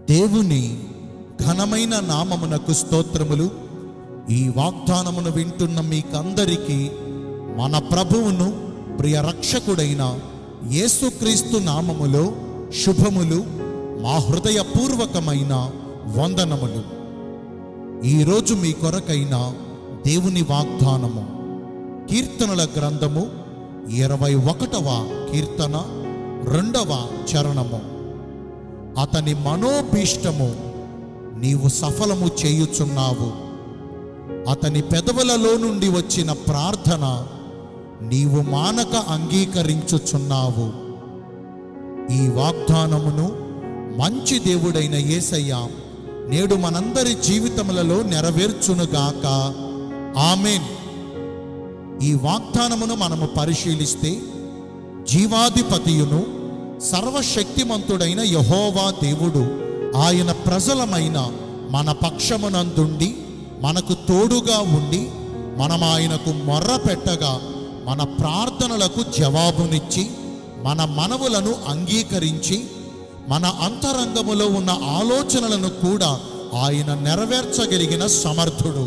దేవుని ఘనమైన నామమునకు స్తోత్రములు ఈ వాగ్దానమును వింటున్న మీకందరికీ మన ప్రభువును ప్రియ రక్షకుడైన యేసుక్రీస్తు నామములో శుభములు మా హృదయపూర్వకమైన వందనములు ఈరోజు మీ కొరకైన దేవుని వాగ్దానము కీర్తనల గ్రంథము ఇరవై ఒకటవ కీర్తన రెండవ చరణము అతని మనోభీష్టము నీవు సఫలము చేయుచున్నావు అతని పెదవులలో నుండి వచ్చిన ప్రార్థన నీవు మానక అంగీకరించుచున్నావు ఈ వాగ్దానమును మంచి దేవుడైన యేసయ్య నేడు మనందరి జీవితములలో నెరవేర్చునుగాక ఆమెన్ ఈ వాగ్దానమును మనము పరిశీలిస్తే జీవాధిపతియును సర్వశక్తిమంతుడైన యహోవా దేవుడు ఆయన ప్రజలమైన మన పక్షమునందుండి మనకు తోడుగా ఉండి మనం ఆయనకు మొర్ర పెట్టగా మన ప్రార్థనలకు జవాబునిచ్చి మన మనవులను అంగీకరించి మన అంతరంగములో ఉన్న ఆలోచనలను కూడా ఆయన నెరవేర్చగలిగిన సమర్థుడు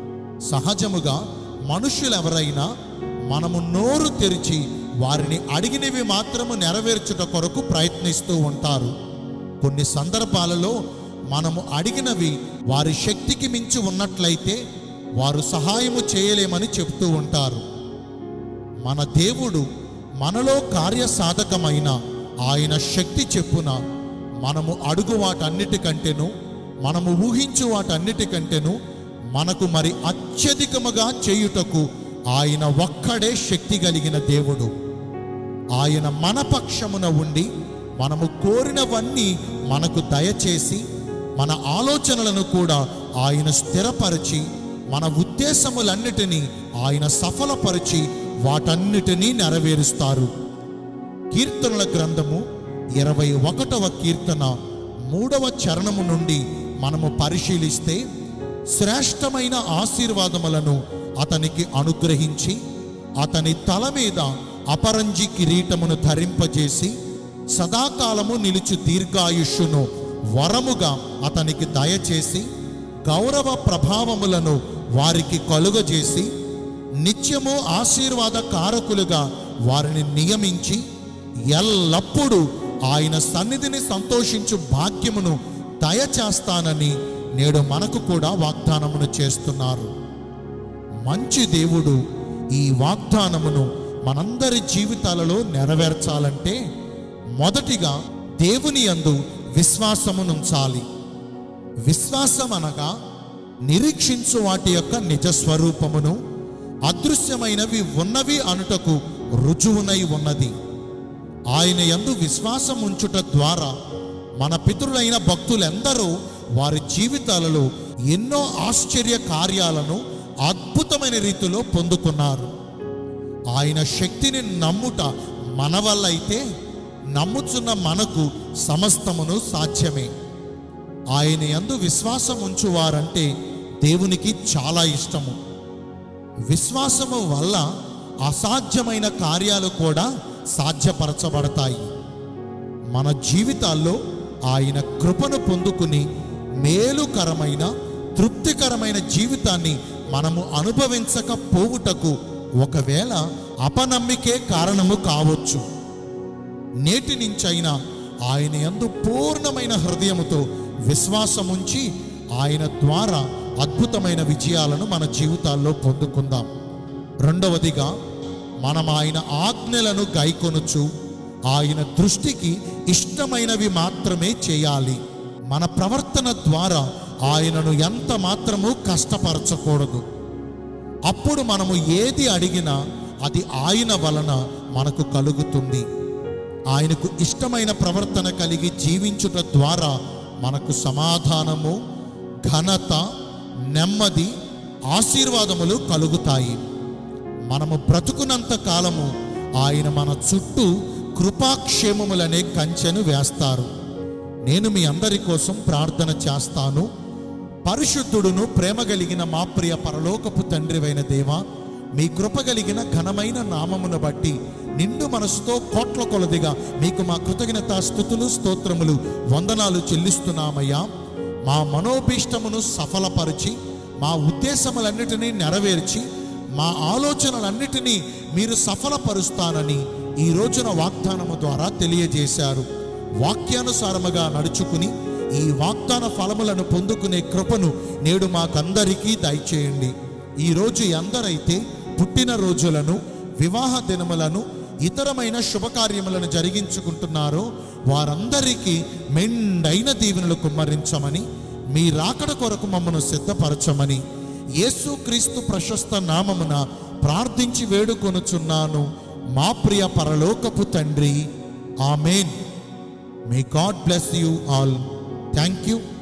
సహజముగా మనుషులెవరైనా మనము నోరు తెరిచి వారిని అడిగినవి మాత్రము నెరవేర్చుట కొరకు ప్రయత్నిస్తూ ఉంటారు కొన్ని సందర్భాలలో మనము అడిగినవి వారి శక్తికి మించి ఉన్నట్లయితే వారు సహాయము చేయలేమని చెప్తూ ఉంటారు మన దేవుడు మనలో కార్యసాధకమైన ఆయన శక్తి చెప్పున మనము అడుగు వాటన్నిటికంటేను మనము ఊహించు వాటన్నిటికంటేను మనకు మరి అత్యధికముగా చేయుటకు ఆయన ఒక్కడే శక్తి కలిగిన దేవుడు ఆయన మన పక్షమున ఉండి మనము కోరినవన్నీ మనకు దయచేసి మన ఆలోచనలను కూడా ఆయన స్థిరపరిచి మన ఉద్దేశములన్నిటినీ ఆయన సఫలపరిచి వాటన్నిటినీ నెరవేరుస్తారు కీర్తనల గ్రంథము ఇరవై ఒకటవ కీర్తన మూడవ చరణము నుండి మనము పరిశీలిస్తే శ్రేష్టమైన ఆశీర్వాదములను అతనికి అనుగ్రహించి అతని తల మీద అపరంజి కిరీటమును ధరింపజేసి సదాకాలము నిలుచు దీర్ఘాయుష్యును వరముగా అతనికి దయచేసి గౌరవ ప్రభావములను వారికి కలుగజేసి నిత్యము ఆశీర్వాద కారకులుగా వారిని నియమించి ఎల్లప్పుడూ ఆయన సన్నిధిని సంతోషించు భాగ్యమును దయచేస్తానని నేడు మనకు కూడా వాగ్దానమును చేస్తున్నారు మంచి దేవుడు ఈ వాగ్దానమును మనందరి జీవితాలలో నెరవేర్చాలంటే మొదటిగా దేవుని యందు విశ్వాసమునుంచాలి విశ్వాసం అనగా నిరీక్షించు వాటి యొక్క నిజ స్వరూపమును అదృశ్యమైనవి ఉన్నవి అనుటకు రుజువునై ఉన్నది ఆయన యందు విశ్వాసం ఉంచుట ద్వారా మన పితరులైన భక్తులెందరూ వారి జీవితాలలో ఎన్నో ఆశ్చర్య కార్యాలను అద్భుతమైన రీతిలో పొందుకున్నారు ఆయన శక్తిని నమ్ముట మన వల్ల అయితే నమ్ముచున్న మనకు సమస్తమును సాధ్యమే ఆయన యందు విశ్వాసం ఉంచువారంటే దేవునికి చాలా ఇష్టము విశ్వాసము వల్ల అసాధ్యమైన కార్యాలు కూడా సాధ్యపరచబడతాయి మన జీవితాల్లో ఆయన కృపను పొందుకుని మేలుకరమైన తృప్తికరమైన జీవితాన్ని మనము అనుభవించకపోవుటకు ఒకవేళ అపనమ్మికే కారణము కావచ్చు నేటి నుంచైనా ఆయన యందు పూర్ణమైన హృదయముతో విశ్వాసముంచి ఆయన ద్వారా అద్భుతమైన విజయాలను మన జీవితాల్లో పొందుకుందాం రెండవదిగా మనం ఆయన ఆజ్ఞలను గైకొనుచు ఆయన దృష్టికి ఇష్టమైనవి మాత్రమే చేయాలి మన ప్రవర్తన ద్వారా ఆయనను ఎంత మాత్రము కష్టపరచకూడదు అప్పుడు మనము ఏది అడిగినా అది ఆయన వలన మనకు కలుగుతుంది ఆయనకు ఇష్టమైన ప్రవర్తన కలిగి జీవించుట ద్వారా మనకు సమాధానము ఘనత నెమ్మది ఆశీర్వాదములు కలుగుతాయి మనము బ్రతుకునంత కాలము ఆయన మన చుట్టూ కృపాక్షేమములనే కంచెను వేస్తారు నేను మీ అందరి కోసం ప్రార్థన చేస్తాను పరిశుద్ధుడును ప్రేమ కలిగిన మా ప్రియ పరలోకపు తండ్రివైన దేవా మీ కృప కలిగిన ఘనమైన నామమును బట్టి నిండు మనసుతో కోట్ల కొలదిగా మీకు మా కృతజ్ఞత స్థుతులు స్తోత్రములు వందనాలు చెల్లిస్తున్నామయ్యా మా మనోభీష్టమును సఫలపరిచి మా ఉద్దేశములన్నిటినీ నెరవేర్చి మా ఆలోచనలన్నిటినీ మీరు సఫలపరుస్తానని ఈ రోజున వాగ్దానము ద్వారా తెలియజేశారు వాక్యానుసారముగా నడుచుకుని ఈ వాగ్దాన ఫలములను పొందుకునే కృపను నేడు మాకందరికీ దయచేయండి ఈరోజు ఎందరైతే పుట్టిన రోజులను వివాహ దినములను ఇతరమైన శుభకార్యములను జరిగించుకుంటున్నారో వారందరికీ మెండైన దీవెనలు కుమ్మరించమని మీ రాకడ కొరకు మమ్మను సిద్ధపరచమని యేసుక్రీస్తు ప్రశస్త నామమున ప్రార్థించి వేడుకొనుచున్నాను మా ప్రియ పరలోకపు తండ్రి amen may God bless you all thank you